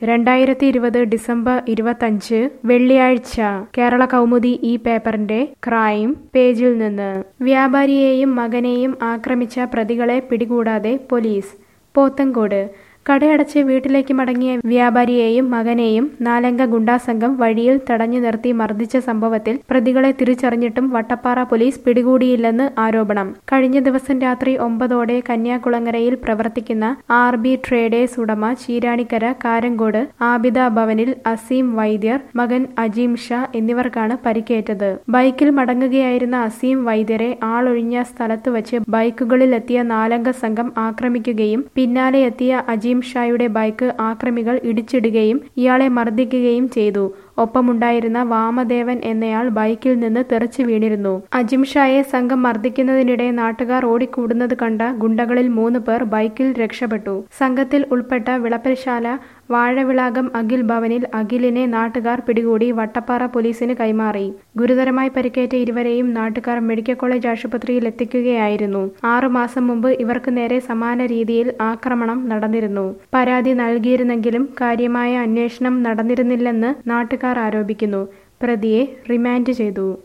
രണ്ടായിരത്തി ഇരുപത് ഡിസംബർ ഇരുപത്തഞ്ച് വെള്ളിയാഴ്ച കേരള കൗമുദി ഈ പേപ്പറിന്റെ ക്രൈം പേജിൽ നിന്ന് വ്യാപാരിയെയും മകനെയും ആക്രമിച്ച പ്രതികളെ പിടികൂടാതെ പോലീസ് പോത്തങ്കോട് കടയടച്ച് വീട്ടിലേക്ക് മടങ്ങിയ വ്യാപാരിയെയും മകനെയും നാലംഗ ഗുണ്ടാസംഘം വഴിയിൽ തടഞ്ഞു നിർത്തി മർദ്ദിച്ച സംഭവത്തിൽ പ്രതികളെ തിരിച്ചറിഞ്ഞിട്ടും വട്ടപ്പാറ പോലീസ് പിടികൂടിയില്ലെന്ന് ആരോപണം കഴിഞ്ഞ ദിവസം രാത്രി ഒമ്പതോടെ കന്യാകുളങ്ങരയിൽ പ്രവർത്തിക്കുന്ന ആർ ബി ട്രേഡേഴ്സ് ഉടമ ചീരാണിക്കര കാരങ്കോട് ആബിദ ഭവനിൽ അസീം വൈദ്യർ മകൻ അജീം ഷാ എന്നിവർക്കാണ് പരിക്കേറ്റത് ബൈക്കിൽ മടങ്ങുകയായിരുന്ന അസീം വൈദ്യരെ ആളൊഴിഞ്ഞ സ്ഥലത്ത് വച്ച് ബൈക്കുകളിലെത്തിയ നാലംഗ സംഘം ആക്രമിക്കുകയും പിന്നാലെ എത്തിയ അജീം ഷായുടെ ബൈക്ക് ആക്രമികൾ ഇടിച്ചിടുകയും ഇയാളെ മർദ്ദിക്കുകയും ചെയ്തു ഒപ്പമുണ്ടായിരുന്ന വാമദേവൻ എന്നയാൾ ബൈക്കിൽ നിന്ന് തെറിച്ചു വീണിരുന്നു അജിം ഷായെ സംഘം മർദ്ദിക്കുന്നതിനിടെ നാട്ടുകാർ ഓടിക്കൂടുന്നത് കണ്ട ഗുണ്ടകളിൽ മൂന്ന് പേർ ബൈക്കിൽ രക്ഷപ്പെട്ടു സംഘത്തിൽ ഉൾപ്പെട്ട വിളപ്പൽശാല വാഴവിളാകം അഖിൽ ഭവനിൽ അഖിലിനെ നാട്ടുകാർ പിടികൂടി വട്ടപ്പാറ പോലീസിന് കൈമാറി ഗുരുതരമായി പരിക്കേറ്റ ഇരുവരെയും നാട്ടുകാർ മെഡിക്കൽ കോളേജ് ആശുപത്രിയിൽ എത്തിക്കുകയായിരുന്നു ആറുമാസം മുമ്പ് ഇവർക്ക് നേരെ സമാന രീതിയിൽ ആക്രമണം നടന്നിരുന്നു പരാതി നൽകിയിരുന്നെങ്കിലും കാര്യമായ അന്വേഷണം നടന്നിരുന്നില്ലെന്ന് നാട്ടുകാർ ആരോപിക്കുന്നു പ്രതിയെ റിമാൻഡ് ചെയ്തു